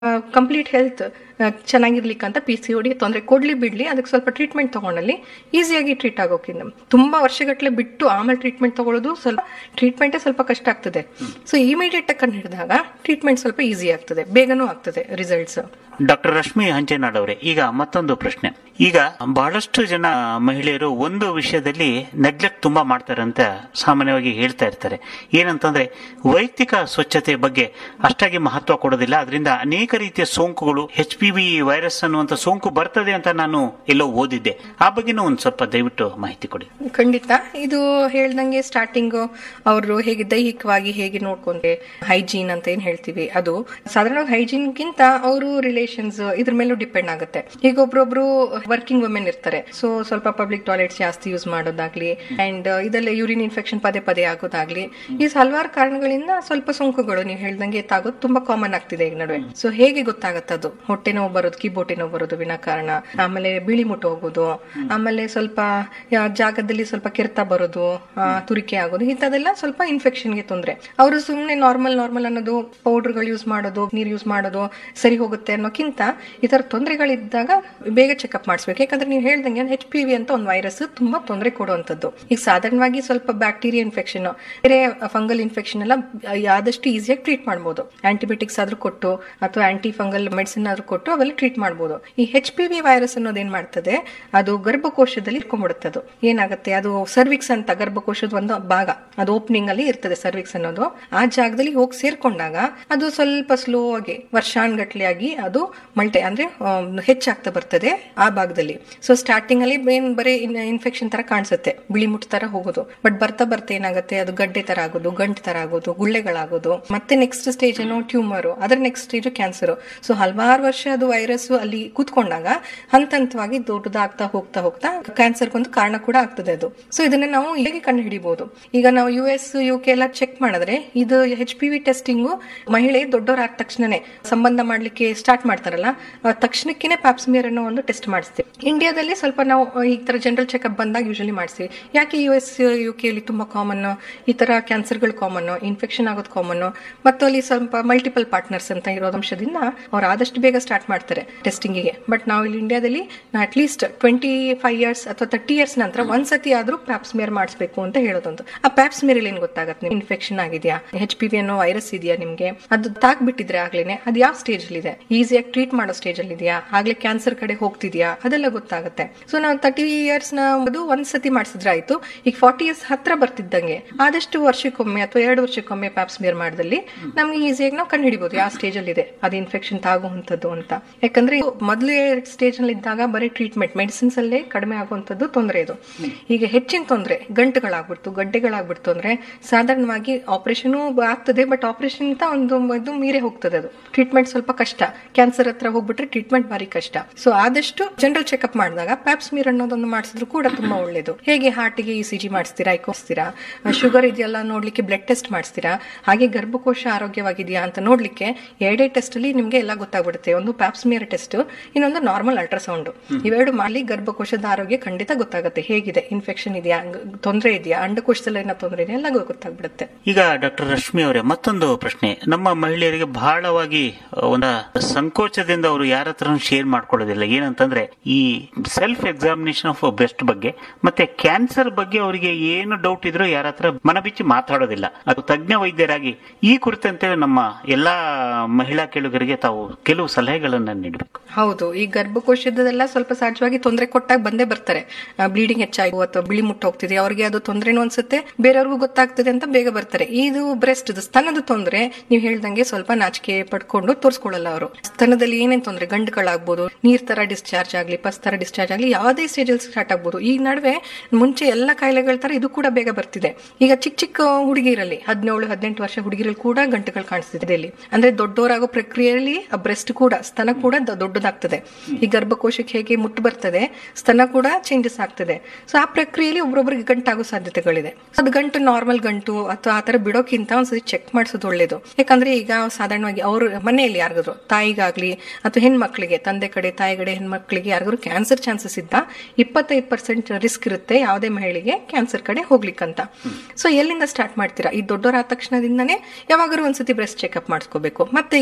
complete health ಚೆನ್ನಾಗಿರ್ಲಿಕ್ಕೆ ಅಂತ P C ಓಡಿಗೆ ತೊಂದರೆ ಕೊಡ್ಲಿ ಬಿಡ್ಲಿ ಅದಕ್ಕೆ ಸ್ವಲ್ಪ ಟ್ರೀಟ್ಮೆಂಟ್ ತಗೊಂಡಲ್ಲಿ ಈಸಿಯಾಗಿ ಟ್ರೀಟ್ ಆಗೋಕ್ಕಿಂತ ತುಂಬಾ ವರ್ಷಗಟ್ಟಲೆ ಬಿಟ್ಟು ಆಮೇಲೆ ಟ್ರೀಟ್ಮೆಂಟ್ ತಗೊಳ್ಳೋದು ಸ್ವಲ್ಪ ಟ್ರೀಟ್ಮೆಂಟೇ ಸ್ವಲ್ಪ ಕಷ್ಟ ಆಗ್ತದೆ ಸೊ ಇಮಿಡಿಯೇಟ್ ಆಗಿ ಕಂಡು ಹಿಡಿದಾಗ ಟ್ರೀಟ್ಮೆಂಟ್ ಸ್ವಲ್ಪ ಈಸಿ ಆಗ್ತದೆ ಬೇಗನೂ ಆಗ್ತದೆ ರಿಸಲ್ಟ್ಸ್ ಡಾಕ್ಟರ್ ರಶ್ಮಿ ಹಂಚೇನಾಡ್ ಅವರೇ ಈಗ ಮತ್ತೊಂದು ಪ್ರಶ್ನೆ ಈಗ ಬಹಳಷ್ಟು ಜನ ಮಹಿಳೆಯರು ಒಂದು ವಿಷಯದಲ್ಲಿ ನೆಗ್ಲೆಕ್ಟ್ ತುಂಬಾ ಮಾಡ್ತಾರೆ ಅಂತ ಸಾಮಾನ್ಯವಾಗಿ ಹೇಳ್ತಾ ಇರ್ತಾರೆ ಏನಂತಂದ್ರೆ ವೈಯಕ್ತಿಕ ಸ್ವಚ್ಛತೆ ಬಗ್ಗೆ ಅಷ್ಟಾಗಿ ಮಹತ್ವ ಕೊಡೋದಿಲ್ಲ ಅದರಿಂದ ಅನೇಕ ರೀತಿಯ ಸೋಂಕುಗಳು ಎಚ್ ಪಿ ವಿ ವೈರಸ್ ಅನ್ನುವಂತ ಸೋಂಕು ಬರ್ತದೆ ಅಂತ ನಾನು ಎಲ್ಲೋ ಓದಿದ್ದೆ ಆ ಬಗ್ಗೆನೂ ಒಂದು ಸ್ವಲ್ಪ ದಯವಿಟ್ಟು ಮಾಹಿತಿ ಕೊಡಿ ಖಂಡಿತ ಇದು ಹೇಳ್ದಂಗೆ ಸ್ಟಾರ್ಟಿಂಗ್ ಅವರು ಹೇಗೆ ದೈಹಿಕವಾಗಿ ಹೇಗೆ ನೋಡ್ಕೊಂಡ್ರೆ ಹೈಜೀನ್ ಅಂತ ಏನ್ ಹೇಳ್ತೀವಿ ಅದು ಸಾಧಾರಣವಾಗಿ ಹೈಜೀನ್ಗಿಂತ ಅವರು ರಿಲೇಷನ್ಸ್ ಇದ್ರ ಮೇಲೂ ಡಿಪೆಂಡ್ ಆಗುತ್ತೆ ಈಗ ಒಬ್ರೊಬ್ರು ವರ್ಕಿಂಗ್ ವುಮೆನ್ ಇರ್ತಾರೆ ಸೊ ಸ್ವಲ್ಪ ಪಬ್ಲಿಕ್ ಟಾಯ್ಲೆಟ್ಸ್ ಜಾಸ್ತಿ ಯೂಸ್ ಮಾಡೋದಾಗ್ಲಿ ಅಂಡ್ ಇದೆಲ್ಲ ಯೂರಿನ್ ಇನ್ಫೆಕ್ಷನ್ ಪದೇ ಪದೇ ಆಗೋದಾಗ್ಲಿ ಈ ಹಲವಾರು ಕಾರಣಗಳಿಂದ ಸ್ವಲ್ಪ ಸೋಂಕುಗಳು ನೀವು ಹೇಳ್ದಂಗೆ ಎತ್ತಾಗೋದು ತುಂಬಾ ಕಾಮನ್ ಆಗ್ತಿದೆ ಈಗ ನಡುವೆ ಸೊ ಹೇಗೆ ಗೊತ್ತಾಗತ್ತೆ ಅದು ಹೊಟ್ಟೆ ನೋವು ಬರೋದು ಕಿಬೋಟೆ ನೋವು ಬರೋದು ವಿನಾಕಾರಣ ಆಮೇಲೆ ಬಿಳಿ ಮುಟ್ಟು ಹೋಗೋದು ಆಮೇಲೆ ಸ್ವಲ್ಪ ಯಾ- ಜಾಗದಲ್ಲಿ ಸ್ವಲ್ಪ ಕೆರೆತ ಬರೋದು ಆ, ತುರಿಕೆ ಆಗೋದು ಇಂಥದೆಲ್ಲ ಸ್ವಲ್ಪ ಇನ್ಫೆಕ್ಷನ್ಗೆ ತೊಂದರೆ ಅವರು ಸುಮ್ಮನೆ ನಾರ್ಮಲ್ ನಾರ್ಮಲ್ ಅನ್ನೋದು ಪೌಡರ್ಗಳು ಯೂಸ್ ಮಾಡೋದು ನೀರು ಯೂಸ್ ಮಾಡೋದು ಸರಿ ಹೋಗುತ್ತೆ ಅನ್ನೋಕ್ಕಿಂತ ಈ ತರ ತೊಂದರೆಗಳಿದ್ದಾಗ ಬೇಗ ಚೆಕಪ್ ಮಾಡಿಸ್ಬೇಕು ಯಾಕಂದ್ರೆ ನೀವು ಹೇಳ್ದಂಗೆ ಎಚ್ ಪಿ ವಿ ಅಂತ ಒಂದು ವೈರಸ್ ತುಂಬಾ ತೊಂದರೆ ಕೊಡುವಂಥದ್ದು ಈಗ ಸಾಧಾರಣವಾಗಿ ಸ್ವಲ್ಪ ಬ್ಯಾಕ್ಟೀರಿಯಾ ಇನ್ಫೆಕ್ಷನ್ ಬೇರೆ ಫಂಗಲ್ ಇನ್ಫೆಕ್ಷನ್ ಎಲ್ಲ ಆದಷ್ಟು ಈಸಿಯಾಗಿ ಟ್ರೀಟ್ ಮಾಡ್ಬೋದು ಆಂಟಿಬಯೋಟಿಕ್ಸ್ ಆದ್ರೂ ಕೊಟ್ಟು ಅಥವಾ ಆಂಟಿ ಫಂಗಲ್ ಮೆಡಿಸಿನ್ ಆದ್ರೂ ಕೊಟ್ಟು ಅವೆಲ್ಲ ಟ್ರೀಟ್ ಮಾಡ್ಬೋದು ಈ ಹೆಚ್ ಪಿ ವಿ ವೈರಸ್ ಅನ್ನೋದು ಏನ್ ಮಾಡ್ತದೆ ಅದು ಗರ್ಭಕೋಶದಲ್ಲಿ ಇಟ್ಕೊಂಡ್ಬಿಡುತ್ತೆ ಅದು ಏನಾಗುತ್ತೆ ಅದು ಸರ್ವಿಕ್ಸ್ ಅಂತ ಗರ್ಭಕೋಶದ ಒಂದು ಭಾಗ ಅದು ಓಪನಿಂಗ್ ಅಲ್ಲಿ ಇರ್ತದೆ ಸರ್ವಿಕ್ಸ್ ಅನ್ನೋದು ಆ ಜಾಗದಲ್ಲಿ ಹೋಗಿ ಸೇರ್ಕೊಂಡಾಗ ಅದು ಸ್ವಲ್ಪ ಸ್ಲೋ ಆಗಿ ವರ್ಷಾನ್ಗಟ್ಲೆ ಆಗಿ ಅದು ಮಲ್ಟೆ ಅಂದ್ರೆ ಆಮ್, ಹೆಚ್ಚಾಗ್ತಾ ಬರ್ತದೆ ಆ ಭಾಗದಲ್ಲಿ ಸೊ ಸ್ಟಾರ್ಟಿಂಗ್ ಅಲ್ಲಿ ಏನ್ ಬರೀ ಇನ್ಫೆಕ್ಷನ್ ತರ ಕಾಣಿಸುತ್ತೆ ಬಿಳಿ ಮುಟ್ಟು ತರ ಹೋಗೋದು ಬಟ್ ಬರ್ತಾ ಬರ್ತಾ ಏನಾಗುತ್ತೆ ಅದು ಗಡ್ಡೆ ತರ ಆಗೋದು ಗಂಟು ತರ ಆಗೋದು ಗುಳ್ಳೆಗಳಾಗೋದು ಮತ್ತೆ ನೆಕ್ಸ್ಟ್ ಸ್ಟೇಜ್ ಏನೋ ಟ್ಯೂಮರ್ ಅದರ ನೆಕ್ಸ್ಟ್ ಸ್ಟೇಜ್ ಕ್ಯಾನ್ಸರ್ ಸೊ ಹಲವಾರು ವರ್ಷ ಅದು ವೈರಸ್ ಅಲ್ಲಿ ಕೂತ್ಕೊಂಡಾಗ ಹಂತ ಹಂತವಾಗಿ ದೊಡ್ಡದಾಗ್ತಾ ಹೋಗ್ತಾ ಹೋಗ್ತಾ ಕ್ಯಾನ್ಸರ್ ಒಂದು ಕಾರಣ ಕೂಡ ಆಗ್ತದೆ ಅದು ಸೊ ಇದನ್ನ ನಾವು ಹೇಗೆ ಕಂಡು ಹಿಡಿಬಹುದು ಈಗ ನಾವು ಯು ಎಸ್ ಯು ಕೆ ಎಲ್ಲ ಚೆಕ್ ಮಾಡಿದ್ರೆ ಇದು ಎಚ್ ಪಿ ವಿ ಟೆಸ್ಟಿಂಗು ಮಹಿಳೆ ದೊಡ್ಡವರಾದ ತಕ್ಷಣನೇ ಸಂಬಂಧ ಮಾಡ್ಲಿಕ್ಕೆ ಸ್ಟಾರ್ಟ್ ಮಾಡ್ತಾರಲ್ಲ ಆ ತಕ್ಷಣಕ್ಕೇನೆ ಪ್ಯಾಪ್ಸ್ಮಿಯರ್ ಅನ್ನೋ ಒಂದು ಟೆಸ್ಟ್ ಮಾಡಿಸ್ತೀವಿ ಇಂಡಿಯಾದಲ್ಲಿ ಸ್ವಲ್ಪ ನಾವು ಈ ತರ ಜನರಲ್ ಚೆಕಪ್ ಬಂದಾಗ ಯೂಶಲಿ ಮಾಡಿಸ್ತೀವಿ ಯಾಕೆ ಯು ಎಸ್ ಯು ಕೆ ಅಲ್ಲಿ ತುಂಬಾ ಕಾಮನ್ ಈ ತರ ಕ್ಯಾನ್ಸರ್ಗಳು ಕಾಮನ್ ಇನ್ಫೆಕ್ಷನ್ ಆಗೋದು ಕಾಮನ್ ಮತ್ತು ಅಲ್ಲಿ ಸ್ವಲ್ಪ ಮಲ್ಟಿಪಲ್ ಪಾರ್ಟ್ನರ್ಸ್ ಅಂತ ಇರೋ ಅಂಶದಿಂದ ಅವ್ರು ಆದಷ್ಟು ಬೇಗ ಸ್ಟಾರ್ಟ್ ಮಾಡ್ತಾರೆ ಟೆಸ್ಟಿಂಗಿಗೆ ಬಟ್ ನಾವು ಇಲ್ಲಿ ಇಂಡಿಯಾದಲ್ಲಿ at least twenty five years ಅಥವಾ ತರ್ಟಿ ಇಯರ್ಸ್ ನಂತರ ಒಂದ್ಸತಿ ಆದ್ರೂ ಪ್ಯಾಪ್ಸ್ಮಿಯರ್ ಮಾಡಿಸ್ಬೇಕು ಅಂತ ಹೇಳೋದಂತ ಆ ಪ್ಯಾಪ್ಸ್ಮಿಯರ್ ಏನ್ ಗೊತ್ತಾಗತ್ತೆ ನಿಮ್ಗೆ ಇನ್ಫೆಕ್ಷನ್ ಆಗಿದೆಯಾ ಎಚ್ ಪಿ ವಿ ಅನ್ನೋ ವೈರಸ್ ಇದೆಯಾ ನಿಮ್ಗೆ ಅದು ತಾಕ್ಬಿಟ್ಟಿದ್ರೆ ಆಗ್ಲೇನೆ ಅದು ಯಾವ ಸ್ಟೇಜ್ ಅಲ್ಲಿ ಇದೆ ಈಸಿಯಾಗಿ ಟ್ರೀಟ್ ಮಾಡೋ ಸ್ಟೇಜ್ ಅಲ್ಲಿ ಇದೆಯಾ ಆಗ್ಲೇ ಕ್ಯಾನ್ಸರ್ ಕಡೆ ಹೋಗ್ತಿದ್ಯಾ ಅದೆಲ್ಲ ಗೊತ್ತಾಗುತ್ತೆ ಸೊ ನಾವು ತರ್ಟಿ ಇಯರ್ಸ್ ನ ಅದು ಒಂದ್ಸತಿ ಮಾಡಿಸಿದ್ರೆ ಆಯ್ತು ಈಗ ಫಾರ್ಟಿ ಇಯರ್ಸ್ ಹತ್ರ ಬರ್ತಿದ್ದಂಗೆ ಆದಷ್ಟು ವರ್ಷಕ್ಕೊಮ್ಮೆ ಅಥವಾ ಎರಡು ವರ್ಷಕ್ಕೊಮ್ಮೆ ಪ್ಯಾಪ್ಸ್ಮಿಯರ್ ಮಾಡಿದಲ್ಲಿ ನಮ್ಗೆ ಈಸಿಯಾಗಿ ನಾವು ಕಂಡು ಹಿಡಿಬಹುದು ಯಾವ ಸ್ಟೇಜ್ ಅಲ್ಲಿ ಇದೆ ಅದು ಇನ್ಫೆಕ್ಷನ್ ತಾಗುವಂತದ್ದು ಅಂತ ಯಾಕಂದ್ರೆ ಮೊದಲೇ ಸ್ಟೇಜ್ ನಲ್ಲಿ ಇದ್ದಾಗ ಬರೀ ಟ್ರೀಟ್ಮೆಂಟ್ ಮೆಡಿಸಿನ್ಸ್ ಅಲ್ಲೇ ಕಡಿಮೆ ಆಗುವಂತದ್ದು ತೊಂದರೆ ಇದು ಈಗ ಹೆಚ್ಚಿನ ತೊಂದರೆ ಗಂಟುಗಳಾಗ್ಬಿಡ್ತು ಗಡ್ಡೆಗಳಾಗ್ಬಿಡ್ತು ಅಂದ್ರೆ ಸಾಧಾರಣವಾಗಿ ಆಪರೇಷನ್ ಆಗ್ತದೆ ಬಟ್ ಆಪರೇಷನ್ ಅಂತ ಒಂದು ಇದು ಮೀರೆ ಹೋಗ್ತದೆ ಅದು ಟ್ರೀಟ್ಮೆಂಟ್ ಸ್ವಲ್ಪ ಕಷ್ಟ ಕ್ಯಾನ್ಸರ್ ಹತ್ರ ಹೋಗ್ಬಿಟ್ರೆ ಟ್ರೀಟ್ಮೆಂಟ್ ಭಾರಿ ಕಷ್ಟ ಸೊ ಆದಷ್ಟು ಜನರಲ್ ಚೆಕಪ್ ಮಾಡಿದಾಗ ಪ್ಯಾಪ್ಸ್ಮೀರ್ ಅನ್ನೋದೊಂದು ಮಾಡಿಸಿದ್ರು ಕೂಡ ತುಂಬಾ ಒಳ್ಳೇದು ಹೇಗೆ ಹಾರ್ಟಿಗೆ ಇ ಸಿ ಜಿ ಮಾಡಿಸ್ತೀರಾ ಐಕೋಸ್ತೀರಾ ಶುಗರ್ ಇದೆಯಲ್ಲ ನೋಡ್ಲಿಕ್ಕೆ ಬ್ಲಡ್ ಟೆಸ್ಟ್ ಮಾಡಿಸ್ತೀರಾ ಹಾಗೆ ಗರ್ಭಕೋಶ ಆರೋಗ್ಯವಾಗಿದೆಯಾ ಅಂತ ನೋಡ್ಲಿಕ್ಕೆ ಎರಡೇ ಟೆಸ್ಟ್ ಅಲ್ಲಿ ನಿಮ್ಗೆ ಎಲ್ಲ ಗೊತ್ತಾಗ್ಬಿಡುತ್ತೆ ಒಂದು ಪ್ಯಾಪ್ಸ್ಮಿಯರ್ ಟೆಸ್ಟ್ ಇನ್ನೊಂದು ನಾರ್ಮಲ್ ಅಲ್ಟ್ರಾಸೌಂಡ್ ಇವೆರಡು ಮಾಡಿ ಗರ್ಭಕೋಶದ ಆರೋಗ್ಯ ಖಂಡಿತ ಗೊತ್ತಾಗುತ್ತೆ ಹೇಗಿದೆ ಇನ್ಫೆಕ್ಷನ್ ಇದೆಯಾ ತೊಂದರೆ ಇದೆಯಾ ಅಂಡಕೋಶದಲ್ಲಿ ಏನೋ ತೊಂದರೆ ಇದೆಯಾ ಎಲ್ಲ ಗೊತ್ತಾಗ್ಬಿಡುತ್ತೆ ಈಗ ಡಾಕ್ಟರ್ ರಶ್ಮಿ ಅವರೇ ಮತ್ತೊಂದು ಪ್ರಶ್ನೆ ನಮ್ಮ ಮಹಿಳೆಯರಿಗೆ ಬಹಳವಾಗಿ ಒಂದು ಸಂಕೋಚದಿಂದ ಅವರು ಯಾರ ಹತ್ರ ಶೇರ್ ಮಾಡ್ಕೊಳ್ಳೋದಿಲ್ಲ ಏನಂತಂದ್ರೆ ಈ ಸೆಲ್ಫ್ ಎಕ್ಸಾಮಿನೇಷನ್ ಆಫ್ ಬ್ರೆಸ್ಟ್ ಬಗ್ಗೆ ಮತ್ತೆ ಕ್ಯಾನ್ಸರ್ ಬಗ್ಗೆ ಅವರಿಗೆ ಏನು ಡೌಟ್ ಇದ್ರೂ ಯಾರ ಹತ್ರ ಮನಬಿಚ್ಚಿ ಮಾತಾಡೋದಿಲ್ಲ ಅದು ತಜ್ಞ ವೈದ್ಯರಾಗಿ ಈ ಕುರಿತಂತೆ ನಮ್ಮ ಎಲ್ಲಾ ಮಹಿಳಾ ಕೇಳುಗರಿಗೆ ತಾವು ಕೆಲವು ಸಲಹೆಗಳನ್ನ ನೀಡಬೇಕು ಹೌದು ಈ ಗರ್ಭಕೋಶದೆಲ್ಲ ಸ್ವಲ್ಪ ಸಹಜವಾಗಿ ತೊಂದರೆ ಕೊಟ್ಟಾಗ ಬಂದೇ ಬರ್ತಾರೆ ಬ್ಲೀಡಿಂಗ್ ಹೆಚ್ಚಾಗಿ ಅಥವಾ ಬಿಳಿ ಮುಟ್ಟು ಹೋಗ್ತಿದೆ ಅವ್ರಿಗೆ ಅದು ತೊಂದರೆನೂ ಅನ್ಸುತ್ತೆ ಬೇರೆಯವ್ರಿಗೂ ಗೊತ್ತಾಗ್ತದೆ ಅಂತ ಬೇಗ ಬರ್ತಾರೆ ಇದು ಬ್ರೆಸ್ಟ್ ಸ್ತನದ ತೊಂದರೆ ನೀವು ಹೇಳ್ದಂಗೆ ಸ್ವಲ್ಪ ನಾಚಿಕೆ ಪಡ್ಕೊಂಡು ತೋರಿಸ್ಕೊಳ್ಳಲ್ಲ ಅವರು ಸ್ತನದಲ್ಲಿ ಏನೇನ್ ತೊಂದರೆ ಗಂಡುಗಳಾಗ್ಬೋದು ನೀರ್ ತರ ಡಿಸ್ಚಾರ್ಜ್ ಆಗ್ಲಿ ಪಸ್ ತರ ಡಿಸ್ಚಾರ್ಜ್ ಆಗ್ಲಿ ಯಾವುದೇ ಸ್ಟೇಜ್ ಅಲ್ಲಿ ಸ್ಟಾರ್ಟ್ ಆಗ್ಬೋದು ಈ ನಡುವೆ ಮುಂಚೆ ಎಲ್ಲ ಕಾಯಿಲೆಗಳ ತರ ಇದು ಕೂಡ ಬೇಗ ಬರ್ತಿದೆ ಈಗ ಚಿಕ್ಕ ಚಿಕ್ಕ ಹುಡುಗಿರಲ್ಲಿ ಹದಿನೇಳು ಹದಿನೆಂಟು ವರ್ಷ ಹುಡುಗಿರಲ್ಲಿ ಕೂಡ ಗಂಟುಗಳು ಕಾಣಿಸ್ತಿದೆ ಇಲ್ಲಿ ಅಂದ್ರೆ ದೊಡ್ಡವರಾಗೋ ಪ್ರಕ್ರಿಯೆಯಲ್ಲಿ ಆ ಬ್ರೆಸ್ಟ್ ಕೂಡ ಸ್ತನ ಕೂಡ ದ- ದೊಡ್ಡದಾಗ್ತದೆ ಈ ಗರ್ಭಕೋಶಕ್ಕೆ ಹೇಗೆ ಮುಟ್ಟು ಬರ್ತದೆ ಸ್ತನ ಕೂಡ ಚೇಂಜಸ್ ಆಗ್ತದೆ ಸೊ ಆ ಪ್ರಕ್ರಿಯೆಯಲ್ಲಿ ಒಬ್ರೊಬ್ರಿಗೆ ಗಂಟಾಗೋ ಸಾಧ್ಯತೆಗಳಿದೆ ಅದು ಗಂಟು ನಾರ್ಮಲ್ ಗಂಟು ಅಥವಾ ಆ ತರ ಬಿಡೋಕ್ಕಿಂತ ಒಂದ್ಸತಿ ಚೆಕ್ ಮಾಡಿಸೋದು ಒಳ್ಳೇದು ಯಾಕಂದ್ರೆ ಈಗ ಸಾಧಾರಣವಾಗಿ ಅವ್ರ ಮನೆಯಲ್ಲಿ ಯಾರಿಗಾದ್ರು ತಾಯಿಗಾಗ್ಲಿ ಅಥವಾ ಹೆಣ್ಮಕ್ಳಿಗೆ ತಂದೆ ಕಡೆ ತಾಯಿ ಕಡೆ ಹೆಣ್ಮಕ್ಳಿಗೆ ಯಾರಿಗಾದ್ರು ಕ್ಯಾನ್ಸರ್ ಚಾನ್ಸಸ್ ಇದ್ದ ಇಪ್ಪತ್ತೈದು ಪರ್ಸೆಂಟ್ ರಿಸ್ಕ್ ಇರುತ್ತೆ ಯಾವುದೇ ಮಹಿಳೆಗೆ ಕ್ಯಾನ್ಸರ್ ಕಡೆ ಹೋಗ್ಲಿಕ್ಕಂತ ಸೊ ಎಲ್ಲಿಂದ ಸ್ಟಾರ್ಟ್ ಮಾಡ್ತೀರಾ ಈ ದೊಡ್ಡವರಾದ ತಕ್ಷಣದಿಂದನೇ ಯಾವಾಗಾದ್ರೂ ಒಂದ್ಸತಿ ಬ್ರೆಸ್ಟ್ ಚೆಕ್ಅಪ್ ಮಾಡಿಸ್ಕೋಬೇಕು ಮತ್ತೆ ಈಗ ನೆಕ್ಸ್ಟ್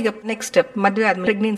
ಸ್ಟೆಪ್ ಮದುವೆ ಆದ್ಮೇಲೆ